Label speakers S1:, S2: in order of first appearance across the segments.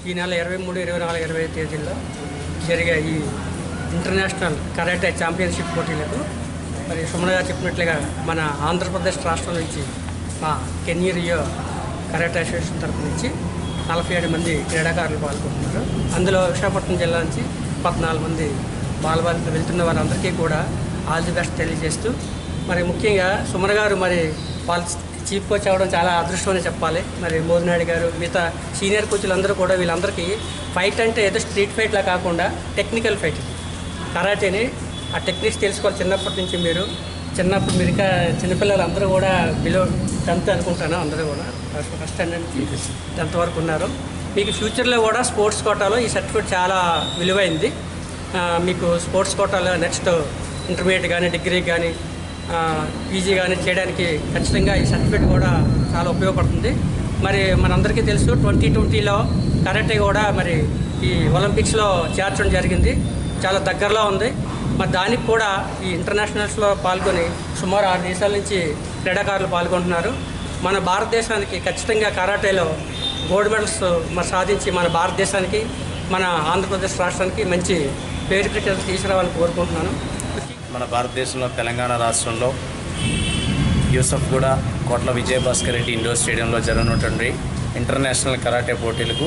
S1: ఈ నెల ఇరవై మూడు ఇరవై నాలుగు ఇరవై ఐదు తేదీల్లో జరిగే ఈ ఇంటర్నేషనల్ కరాటే ఛాంపియన్షిప్ పోటీలకు మరి సుమన్ గారు చెప్పినట్లుగా మన ఆంధ్రప్రదేశ్ రాష్ట్రం నుంచి మా కెన్యూరియో కరాటే అసోసియేషన్ తరపు నుంచి నలభై ఏడు మంది క్రీడాకారులు పాల్గొంటున్నారు అందులో విశాఖపట్నం జిల్లా నుంచి పద్నాలుగు మంది బాలబాలికలు వెళ్తున్న వారందరికీ కూడా ఆల్ ది బెస్ట్ తెలియజేస్తూ మరి ముఖ్యంగా సుమన్ గారు మరి వాళ్ళ చీఫ్ కోచ్ అవ్వడం చాలా అదృష్టం అని చెప్పాలి మరి మోదినాయుడు గారు మిగతా సీనియర్ కోచ్లు అందరూ కూడా వీళ్ళందరికీ ఫైట్ అంటే ఏదో స్ట్రీట్ ఫైట్లా కాకుండా టెక్నికల్ ఫైట్ ఇది కరాటేని ఆ టెక్నిక్స్ తెలుసుకోవాలి చిన్నప్పటి నుంచి మీరు చిన్నప్పుడు మీరు ఇంకా చిన్నపిల్లలు అందరూ కూడా బిలో టెన్త్ అనుకుంటాను అందరూ కూడా ఫస్ట్ ఫస్ట్ స్టాండర్డ్ నుంచి టెన్త్ వరకు ఉన్నారు మీకు ఫ్యూచర్లో కూడా స్పోర్ట్స్ కోటాలో ఈ సర్టిఫికేట్ చాలా విలువైంది ఆ, మీకు స్పోర్ట్స్ కోటాలో నెక్స్ట్ ఇంటర్మీడియట్ కానీ డిగ్రీ కానీ పీజీ కానీ చేయడానికి ఖచ్చితంగా ఈ సర్టిఫికేట్ కూడా చాలా ఉపయోగపడుతుంది మరి మనందరికీ తెలుసు ట్వంటీ ట్వంటీలో కరాటే కూడా మరి ఈ ఒలింపిక్స్లో చేర్చడం జరిగింది చాలా దగ్గరలో ఉంది మరి దానికి కూడా ఈ ఇంటర్నేషనల్స్లో పాల్గొని సుమారు ఆరు దేశాల నుంచి క్రీడాకారులు పాల్గొంటున్నారు మన భారతదేశానికి ఖచ్చితంగా కరాటేలో గోల్డ్ మెడల్స్ మరి సాధించి మన భారతదేశానికి మన ఆంధ్రప్రదేశ్ రాష్ట్రానికి మంచి పేరు ప్రఖ్యాతులు తీసుకురావాలని కోరుకుంటున్నాను
S2: మన భారతదేశంలో తెలంగాణ రాష్ట్రంలో యూసఫ్ కూడా కోట్ల విజయభాస్కర్ రెడ్డి ఇండోర్ స్టేడియంలో జరగనున్నటువంటి ఇంటర్నేషనల్ కరాటే పోటీలకు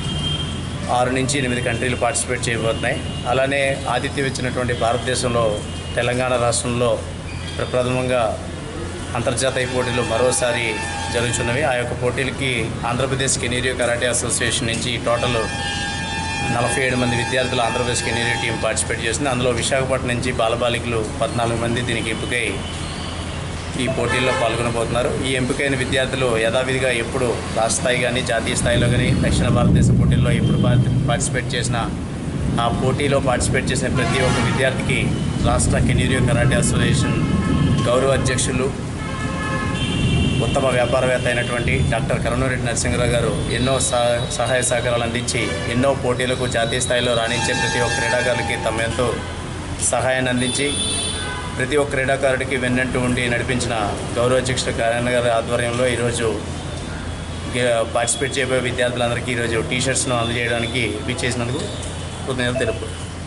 S2: ఆరు నుంచి ఎనిమిది కంట్రీలు పార్టిసిపేట్ చేయబోతున్నాయి అలానే ఆతిథ్యం ఇచ్చినటువంటి భారతదేశంలో తెలంగాణ రాష్ట్రంలో ప్రప్రథమంగా అంతర్జాతీయ పోటీలు మరోసారి జరుగుతున్నవి ఆ యొక్క పోటీలకి ఆంధ్రప్రదేశ్ కెనీరియో కరాటే అసోసియేషన్ నుంచి టోటల్ నలభై ఏడు మంది విద్యార్థులు ఆంధ్రప్రదేశ్ కెనీరియో టీం పార్టిసిపేట్ చేసింది అందులో విశాఖపట్నం నుంచి బాలబాలికలు పద్నాలుగు మంది దీనికి ఎంపికై ఈ పోటీల్లో పాల్గొనబోతున్నారు ఈ ఎంపికైన విద్యార్థులు యథావిధిగా ఎప్పుడు రాష్ట్ర స్థాయి కానీ జాతీయ స్థాయిలో కానీ దక్షిణ భారతదేశ పోటీల్లో ఎప్పుడు పార్టి- పార్టిసిపేట్ చేసిన ఆ పోటీలో పార్టిసిపేట్ చేసిన ప్రతి ఒక్క విద్యార్థికి రాష్ట్ర కెనీరియో కరాటే అసోసియేషన్ గౌరవ అధ్యక్షులు ఉత్తమ వ్యాపారవేత్త అయినటువంటి డాక్టర్ కరుణారెడ్డి నరసింహరావు గారు ఎన్నో సహ- సహాయ సహకారాలు అందించి ఎన్నో పోటీలకు జాతీయ స్థాయిలో రాణించే ప్రతి ఒక్క క్రీడాకారులకి తమ ఎంతో సహాయాన్ని అందించి ప్రతి ఒక్క క్రీడాకారుడికి వెన్నంటూ ఉండి నడిపించిన గౌరవ అధ్యక్షుడు కరణ్ గారి ఆధ్వర్యంలో ఈరోజు గే- పార్టిసిపేట్ చేయబోయే విద్యార్థులందరికీ ఈరోజు టీ షర్ట్స్ను అందజేయడానికి విచ్చేసినందుకు కృతజ్ఞతలు తెలుపు